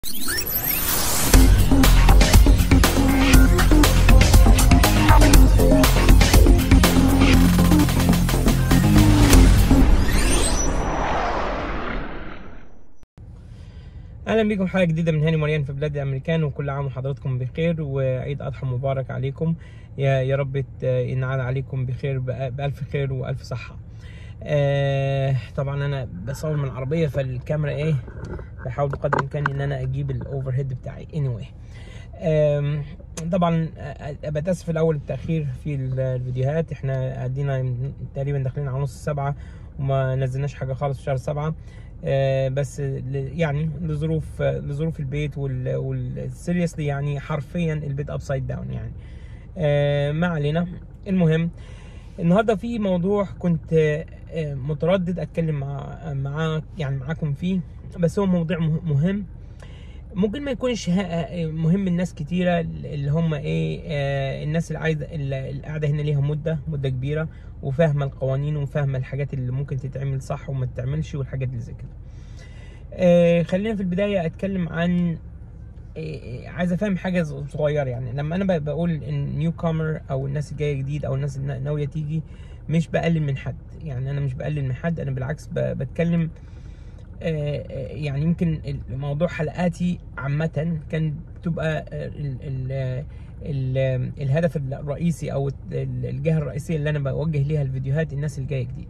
اهلا بيكم حلقه جديده من هاني مريان في بلاد الامريكان وكل عام وحضراتكم بخير وعيد اضحى مبارك عليكم يا يا رب ت- ينعاد عليكم بخير بأ- بالف خير والف صحه آه طبعا انا بصور من العربيه فالكاميرا ايه بحاول بقدر الامكان ان انا اجيب الاوفر هيد بتاعي anyway آم، طبعا آه، بتاسف الاول التاخير في ال- الفيديوهات احنا ادينا تقريبا داخلين على نص السبعه وما نزلناش حاجه خالص في شهر سبعه آه، بس ل- يعني لظروف آه، لظروف البيت وال والسيريسلي يعني حرفيا البيت ابسايد داون يعني آه، ما علينا المهم النهارده في موضوع كنت آه، آه، متردد اتكلم مع معاك يعني معاكم فيه بس هو موضوع مه- مهم ممكن ما يكونش ها- مهم الناس كتيرة اللي هم ايه آه، الناس اللي عايزة اللي قاعدة هنا ليها مدة مدة كبيرة وفاهمة القوانين وفاهمة الحاجات اللي ممكن تتعمل صح وما تتعملش والحاجات اللي زي كده آه، خلينا في البداية اتكلم عن آه، عايز افهم حاجة صغيرة يعني لما انا ب- بقول ان نيو كومر او الناس الجاية جديد او الناس اللي ناوية تيجي مش بقلل من حد يعني انا مش بقلل من حد انا بالعكس ب- بتكلم آه، آه، يعني يمكن موضوع حلقاتي عامة كان بتبقى آه، ال ال ال الهدف الرئيسي او ال- الجهة الرئيسية اللي انا بوجه ليها الفيديوهات الناس الجاية جديد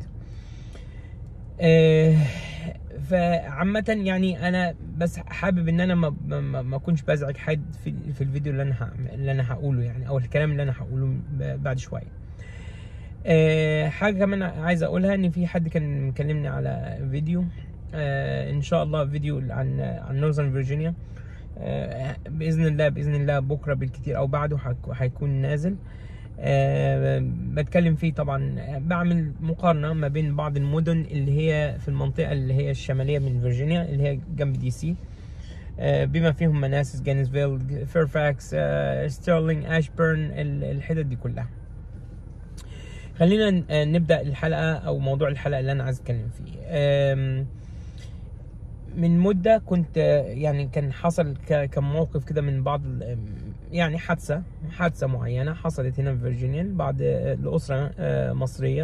آه، فعامة يعني انا بس حابب ان انا ما ما, ما اكونش بزعج حد في في الفيديو اللي انا هعمل- اللي انا هقوله يعني او الكلام اللي انا هقوله ب- بعد شوية آه، حاجة كمان عايز اقولها ان في حد كان مكلمني على فيديو آه، ان شاء الله فيديو عن عن نورثرن فيرجينيا آه، باذن الله باذن الله بكره بالكتير او بعده هك- هيكون نازل آه، بتكلم فيه طبعا آه، بعمل مقارنه ما بين بعض المدن اللي هي في المنطقه اللي هي الشماليه من فيرجينيا اللي هي جنب دي سي آه، بما فيهم مناسس جانسفيل فيرفاكس آه، ستيرلينج اشبرن ال- الحتت دي كلها خلينا ن- آه، نبدا الحلقه او موضوع الحلقه اللي انا عايز اتكلم فيه آم، من مده كنت آه، يعني كان حصل ك- كم موقف كده من بعض ال- يعني حادثه حادثه معينه حصلت هنا في فيرجينيا بعد آه، لاسره آه، مصريه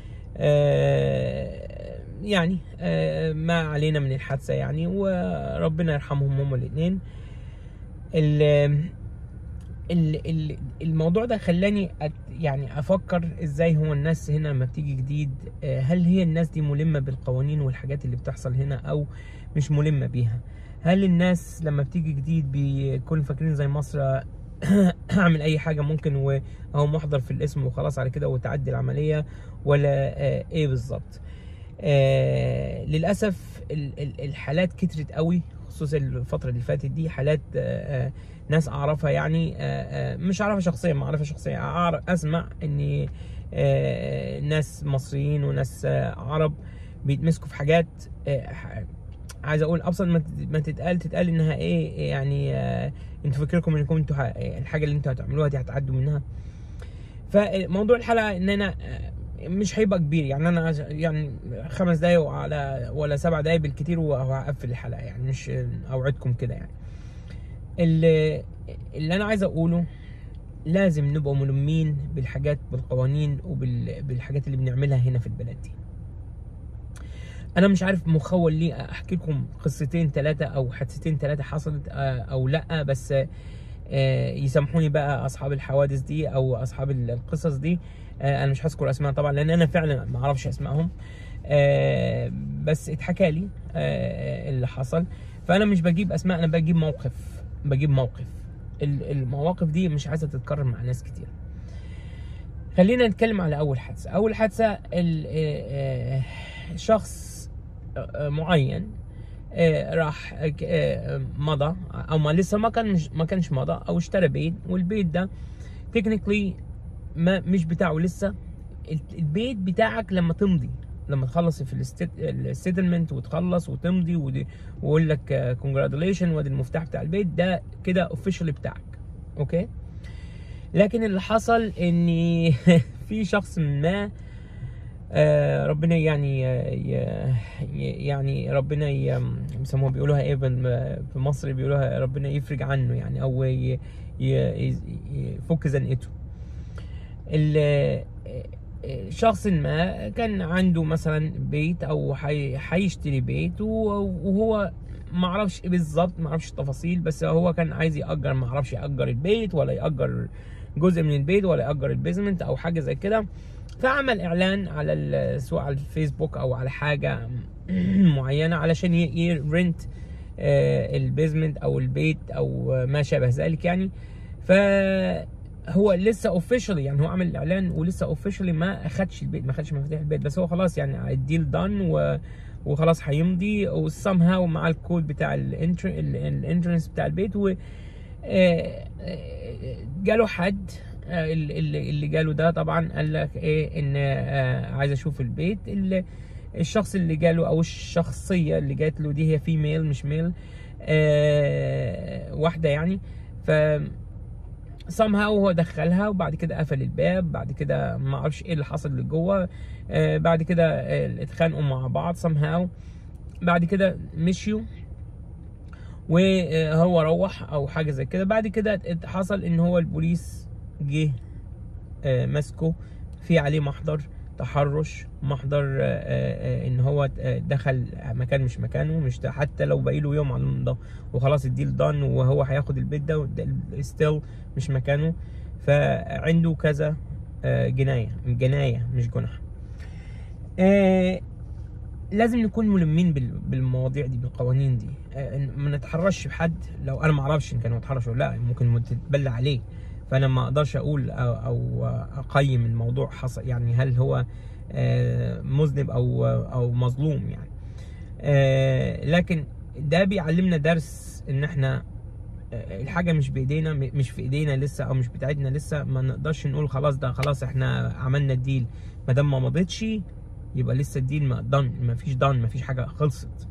آه، يعني آه، ما علينا من الحادثه يعني وربنا يرحمهم هم الاثنين ال- ال- الموضوع ده خلاني أت يعني افكر ازاي هو الناس هنا لما بتيجي جديد آه، هل هي الناس دي ملمه بالقوانين والحاجات اللي بتحصل هنا او مش ملمه بيها هل الناس لما بتيجي جديد بيكونوا فاكرين زي مصر اعمل اي حاجه ممكن واهو محضر في الاسم وخلاص على كده وتعدي العمليه ولا آه، ايه بالظبط آه للاسف ال- ال- الحالات كترت قوي خصوصا الفتره اللي فاتت دي حالات آه آه ناس اعرفها يعني آه آه مش اعرفها شخصيا معرفه شخصيه اعرف اسمع ان آه ناس مصريين وناس آه عرب بيتمسكوا في حاجات آه ح- عايز اقول ابسط ما تت- ما تتقال تتقال انها ايه يعني آه انتوا فكركم انكم انتوا ه- الحاجه اللي انتوا هتعملوها دي هتعدوا منها فموضوع الحلقه ان انا آه، مش هيبقى كبير يعني انا يعني خمس دقايق وعلى ولا سبع دقايق بالكتير وهقفل الحلقه يعني مش اوعدكم كده يعني اللي, اللي انا عايز اقوله لازم نبقى ملمين بالحاجات بالقوانين وبالحاجات اللي بنعملها هنا في البلد دي انا مش عارف مخول ليه احكي لكم قصتين ثلاثه او حادثتين ثلاثه حصلت آه، او لا بس آه، يسامحوني بقى اصحاب الحوادث دي او اصحاب القصص دي آه، انا مش هذكر اسماء طبعا لان انا فعلا ما اعرفش اسمائهم آه، بس اتحكى لي آه، اللي حصل فانا مش بجيب اسماء انا بجيب موقف بجيب موقف ال- المواقف دي مش عايزه تتكرر مع ناس كتير خلينا نتكلم على اول حادثه اول حادثه ال- آه، آه، شخص آه، معين آه، راح آه، آه، مضى او ما لسه ما كان ما كانش مضى او اشترى بيت والبيت ده تكنيكلي ما مش بتاعه لسه الت- البيت بتاعك لما تمضي لما تخلص في السيتلمنت وتخلص وتمضي ودي- ويقول لك كونجراتوليشن وادي المفتاح بتاع البيت ده كده اوفيشال بتاعك اوكي لكن اللي حصل ان في شخص ما آه، ربنا يعني ي- ي- يعني ربنا ي- بيسموها بيقولوها ايه بال- في مصر بيقولوها ربنا يفرج عنه يعني او ي- ي- ي- يفك زنقته ال- شخص ما كان عنده مثلا بيت او حي- هيشتري بيت و- وهو ما اعرفش إيه بالظبط ما اعرفش التفاصيل بس هو كان عايز يأجر ما اعرفش يأجر البيت ولا يأجر جزء من البيت ولا يأجر البيزمنت او حاجه زي كده فعمل اعلان على ال- سواء على الفيسبوك او على حاجه معينه علشان يرنت البيزمنت او البيت او ما شابه ذلك يعني فهو لسه اوفيشالي يعني هو عمل الاعلان ولسه اوفيشالي ما اخدش البيت ما اخدش مفاتيح البيت بس هو خلاص يعني الديل دان و وخلاص هيمضي وسام هاو مع الكود بتاع الانترنس بتاع البيت و آه، آه، جاله حد آه، اللي اللي جاله ده طبعا قال لك ايه ان آه، عايز اشوف البيت اللي الشخص اللي جاله او الشخصيه اللي جات له دي هي فيميل مش ميل آه واحده يعني ف somehow هو دخلها وبعد كده قفل الباب بعد كده ما اعرفش ايه اللي حصل اللي جوه آه بعد كده آه اتخانقوا مع بعض somehow بعد كده مشيوا وهو روح او حاجه زي كده بعد كده ات- حصل ان هو البوليس جه آه، ماسكه في عليه محضر تحرش محضر آه، آه، آه، ان هو آه، دخل مكان مش مكانه مش ده حتى لو باقي له يوم على ده وخلاص الديل دان وهو هياخد البيت ده ستيل مش مكانه فعنده كذا آه، جنايه جنايه مش جنح آه، لازم نكون ملمين بال- بالمواضيع دي بالقوانين دي آه، إن ما نتحرش بحد لو انا ما اعرفش ان كان اتحرش ولا لا ممكن تتبلى عليه فانا ما اقدرش اقول او, أو اقيم الموضوع حصل يعني هل هو آه، مذنب او او مظلوم يعني آه، لكن ده بيعلمنا درس ان احنا آه، الحاجه مش بايدينا م- مش في ايدينا لسه او مش بتاعتنا لسه ما نقدرش نقول خلاص ده خلاص احنا عملنا الديل ما دام ما مضيتش يبقى لسه الديل ما دان ما فيش دان ما فيش حاجه خلصت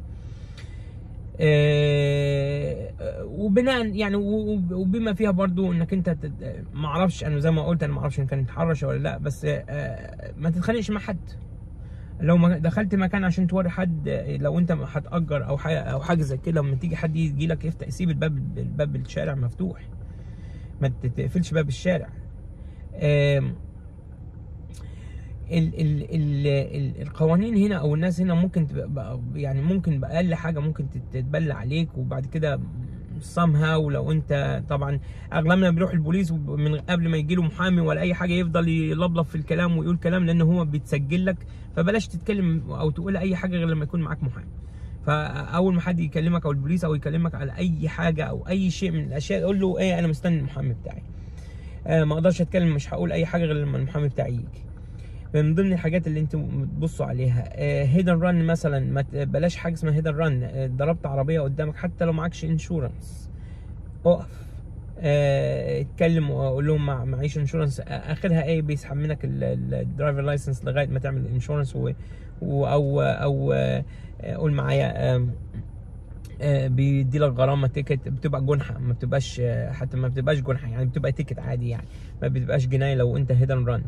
آه، وبناء يعني و- و- وبما فيها برضو انك انت تت- ما اعرفش انا زي ما قلت انا ما اعرفش ان كان اتحرش ولا لا بس آه، ما تتخانقش مع حد لو ما دخلت مكان عشان توري حد آه، لو انت هتأجر او حاجه او حاجه زي كده لما تيجي حد يجي لك يفتح يسيب الباب الباب الشارع مفتوح ما تقفلش باب الشارع آم، ال ال ال ال القوانين هنا او الناس هنا ممكن تبقى يعني ممكن باقل حاجه ممكن تتبلى عليك وبعد كده somehow لو انت طبعا اغلبنا بيروح البوليس من قبل ما يجي له محامي ولا اي حاجه يفضل يلبلب في الكلام ويقول كلام لان هو بيتسجل لك فبلاش تتكلم او تقول اي حاجه غير لما يكون معاك محامي فاول ما حد يكلمك او البوليس او يكلمك على اي حاجه او اي شيء من الاشياء قول له ايه انا مستني المحامي بتاعي آه ما اقدرش اتكلم مش هقول اي حاجه غير لما المحامي بتاعي يجي من ضمن الحاجات اللي انتوا بتبصوا عليها هيدن ران مثلا ما ت- بلاش حاجه اسمها هيدن ران ضربت عربيه قدامك حتى لو معكش انشورنس اقف آه، اتكلم وقول لهم مع معيش انشورنس اخرها ايه بيسحب منك الدرايفر لايسنس لغايه ما تعمل انشورنس و و- او او آه، قول معايا آم، آه، بيدي لك غرامه تيكت بتبقى جنحه ما بتبقاش آه، حتى ما بتبقاش جنحه يعني بتبقى تيكت عادي يعني ما بتبقاش جنايه لو انت هيدن ران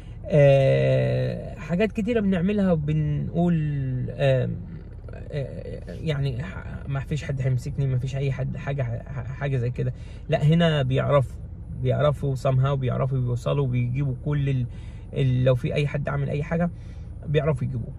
آه، حاجات كتيرة بنعملها وبنقول آم، آه، يعني ح- ما فيش حد هيمسكني ما فيش اي حد حاجة ح- حاجة زي كده لا هنا بيعرفوا بيعرفوا somehow بيعرفوا بيوصلوا بيجيبوا كل ال... ال... لو في اي حد عامل اي حاجة بيعرفوا يجيبوه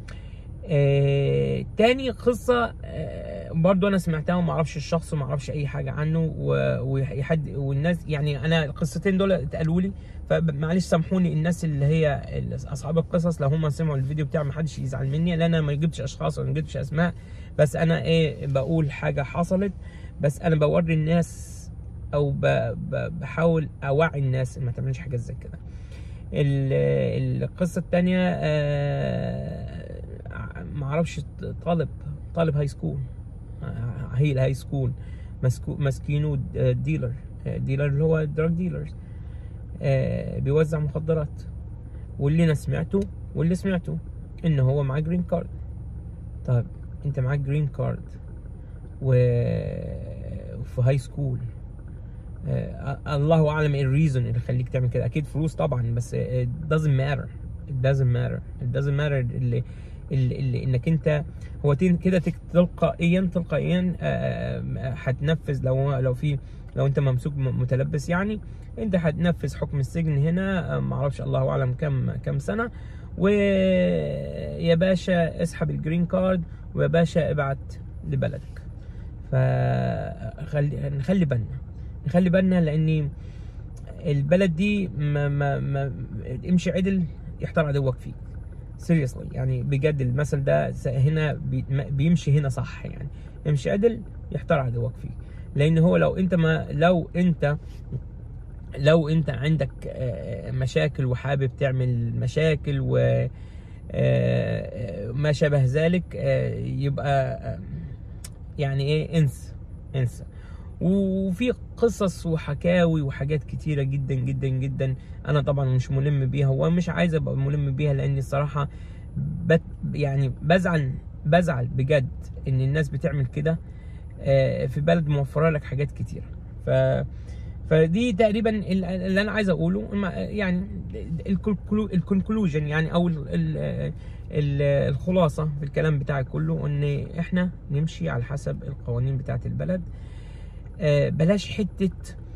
آه، تاني قصة آه، برضو انا سمعتها وما اعرفش الشخص وما اعرفش اي حاجة عنه و- وحد والناس يعني انا القصتين دول اتقالوا لي فمعلش سامحوني الناس اللي هي اصحاب القصص لو هم سمعوا الفيديو بتاعي ما حدش يزعل مني لان انا ما جبتش اشخاص ولا ما جبتش اسماء بس انا ايه بقول حاجة حصلت بس انا بوري الناس او ب- ب- بحاول اوعي الناس ما تعملش حاجات زي كده ال- القصة التانية آه، ما اعرفش طالب طالب هاي سكول آه، هي الهاي سكول مسكو- ماسكينه د- ديلر آه، ديلر اللي هو دراج ديلرز آه، بيوزع مخدرات واللي انا سمعته واللي سمعته ان هو معاه جرين كارد طيب انت معاك جرين كارد و في هاي سكول آه، الله اعلم ايه الريزون اللي يخليك تعمل كده اكيد فلوس طبعا بس it doesn't matter it doesn't matter it doesn't matter اللي اللي, اللي انك انت هو تين- كده تك- تلقائيا تلقائيا آه، آه، هتنفذ لو لو في لو انت ممسوك م- متلبس يعني انت هتنفذ حكم السجن هنا آه، معرفش الله اعلم كم كم سنه ويا باشا اسحب الجرين كارد ويا باشا ابعت لبلدك فخلي نخلي بالنا نخلي بالنا لاني البلد دي ما ما ما امشي عدل يحتار عدوك فيك سيريسلي يعني بجد المثل ده س- هنا بي- ما- بيمشي هنا صح يعني امشي عدل يحتار عدوك فيك لان هو لو انت ما لو انت لو انت عندك آه، مشاكل وحابب تعمل مشاكل و آه، آه، ما شابه ذلك آه، يبقى آه، يعني ايه انسى انسى وفي قصص وحكاوي وحاجات كتيرة جدا جدا جدا انا طبعا مش ملم بيها ومش عايز ابقى ملم بيها لاني الصراحة بت يعني بزعل بزعل بجد ان الناس بتعمل كده آه، في بلد موفرة لك حاجات كتيرة ف فدي تقريبا ال- اللي انا عايز اقوله الم- يعني الكونكلوجن يعني او ال ال ال الخلاصه في الكلام بتاعي كله ان احنا نمشي على حسب القوانين بتاعت البلد آه، بلاش حته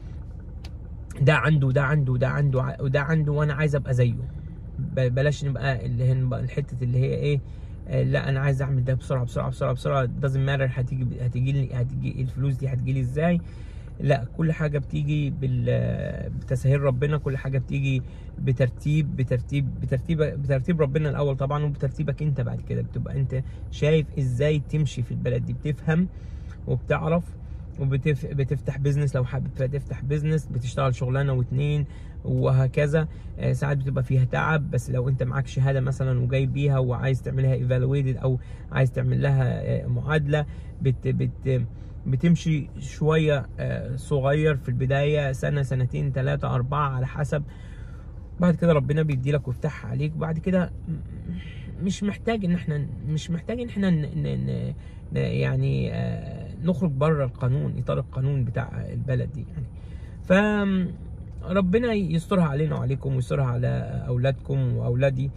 ده عنده وده عنده وده عنده ع- وده عنده وانا عايز ابقى زيه ب- بلاش نبقى اللي هي نبقى الحته اللي هي ايه آه، لا انا عايز اعمل ده بسرعه بسرعه بسرعه بسرعه doesn't matter هتيجي هتيجي لي هتيجي الفلوس دي هتجي لي ازاي لا كل حاجه بتيجي بال بتسهيل ربنا كل حاجه بتيجي بترتيب بترتيب بترتيب بترتيب ربنا الاول طبعا وبترتيبك انت بعد كده بتبقى انت شايف ازاي تمشي في البلد دي بتفهم وبتعرف وبتف... بتفتح بيزنس لو حابب تفتح بيزنس بتشتغل شغلانه واتنين وهكذا آه، ساعات بتبقى فيها تعب بس لو انت معاك شهاده مثلا وجاي بيها وعايز تعملها ايفالويتد او عايز تعمل لها آه، معادله بت... بت... بتمشي شويه آه، صغير في البدايه سنه سنتين ثلاثه اربعه على حسب بعد كده ربنا بيدي لك ويفتحها عليك بعد كده م- مش محتاج ان احنا مش محتاج ان احنا ن... ن... ن... ن- يعني آه، نخرج بره القانون اطار القانون بتاع البلد دي يعني ف ربنا يسترها علينا وعليكم ويسترها على اولادكم واولادي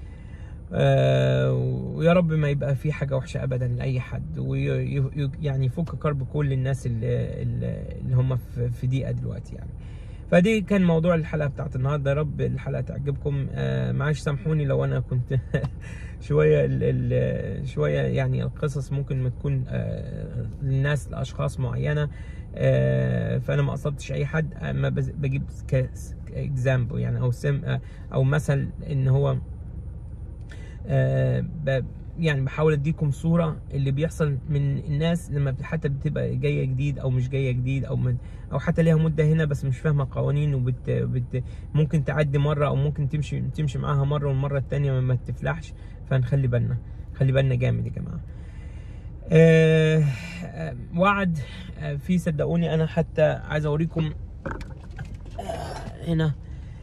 آه، ويا رب ما يبقى في حاجه وحشه ابدا لاي حد ويعني يفك كرب كل الناس اللي, اللي هم في في ضيقه دلوقتي يعني فدي كان موضوع الحلقه بتاعت النهارده يا رب الحلقه تعجبكم آه، معلش سامحوني لو انا كنت شويه ال ال شويه يعني القصص ممكن ما تكون آه، للناس لاشخاص معينه آه، فانا ما قصدتش اي حد اما بز- بجيب اكزامبل يعني او سم آه، او مثل ان هو آه، ب- يعني بحاول اديكم صوره اللي بيحصل من الناس لما بت- حتى بتبقى جايه جديد او مش جايه جديد او من او حتى ليها مده هنا بس مش فاهمه قوانين وبت بت ممكن تعدي مره او ممكن تمشي تمشي معاها مره والمره الثانيه ما تفلحش فنخلي بالنا خلي بالنا جامد يا جماعه آه، آه، وعد آه، في صدقوني انا حتى عايز اوريكم آه، هنا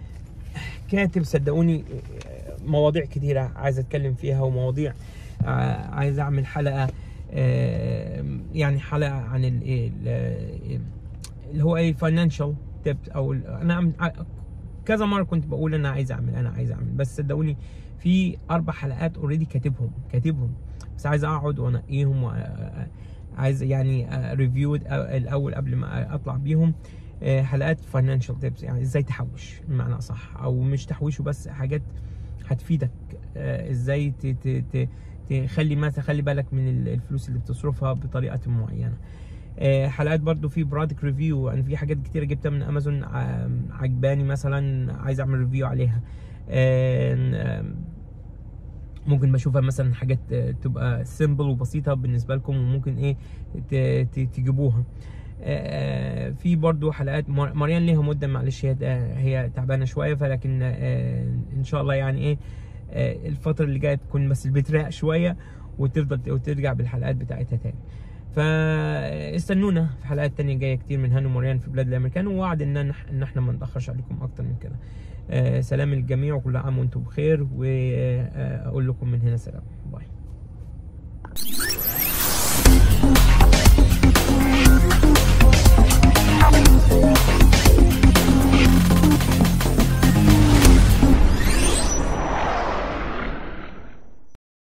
كاتب صدقوني آه، مواضيع كتيرة عايز اتكلم فيها ومواضيع آه، عايز اعمل حلقة آه، يعني حلقة عن ال- ال- اللي هو ايه فاينانشال تيبس او ال- انا عم- ع- كذا مرة كنت بقول انا عايز اعمل انا عايز اعمل بس صدقوني في اربع حلقات اوريدي كاتبهم كاتبهم بس عايز اقعد وانقيهم وعايز يعني ريفيو الاول قبل ما اطلع بيهم آه، حلقات فاينانشال تيبس يعني ازاي تحوش بمعنى اصح او مش تحويش وبس حاجات هتفيدك آه، ازاي ت- ت- ت- تخلي ما تخلي بالك من ال- الفلوس اللي بتصرفها بطريقه معينه آه، حلقات برضو في برودكت ريفيو انا في حاجات كتيره جبتها من امازون ع- عجباني مثلا عايز اعمل ريفيو عليها آه، آم، ممكن بشوفها مثلا حاجات آه، تبقى سيمبل وبسيطه بالنسبه لكم وممكن ايه ت- ت- تجيبوها آه، في برضو حلقات مار- مريان ليها مده معلش هي هي تعبانه شويه فلكن آه، ان شاء الله يعني ايه آه، الفتره اللي جايه تكون بس البيت رايق شويه وتفضل وترجع بالحلقات بتاعتها تاني فاستنونا في حلقات تانية جايه كتير من هانو مريان في بلاد الامريكان ووعد ان ان احنا ما نتاخرش عليكم اكتر من كده آه، سلام للجميع وكل عام وانتم بخير واقول لكم من هنا سلام